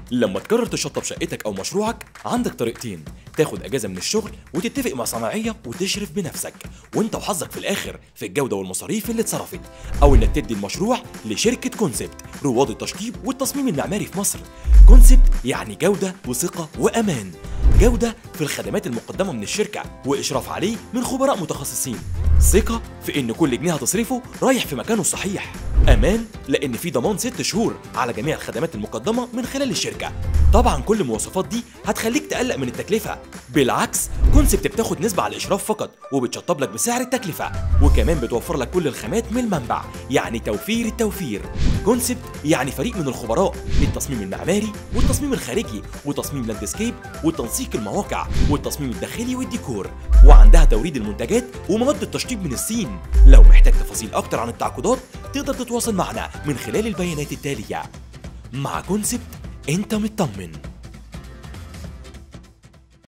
لما تقرر تشطب شقتك او مشروعك عندك طريقتين تاخد اجازه من الشغل وتتفق مع صناعيه وتشرف بنفسك وانت وحظك في الاخر في الجوده والمصاريف اللي اتصرفت او انك تدي المشروع لشركه كونسبت رواد التشطيب والتصميم المعماري في مصر كونسبت يعني جوده وثقه وامان جودة في الخدمات المقدمة من الشركة وإشراف عليه من خبراء متخصصين ثقة في إن كل جنيه هتصرفه رايح في مكانه الصحيح أمان لأن في ضمان ست شهور على جميع الخدمات المقدمة من خلال الشركة طبعا كل المواصفات دي هتخليك تقلق من التكلفة بالعكس كونسبت بتاخد نسبة على الإشراف فقط وبتشطب لك بسعر التكلفة وكمان بتوفر لك كل الخامات من المنبع يعني توفير التوفير كونسبت يعني فريق من الخبراء للتصميم المعماري والتصميم الخارجي وتصميم لاندسكيب وتنسيق المواقع والتصميم الداخلي والديكور وعندها توريد المنتجات ومواد التشطيب من الصين لو محتاج تفاصيل أكتر عن التعاقدات تقدر تتواصل معنا من خلال البيانات التالية مع كونسبت انت مطمن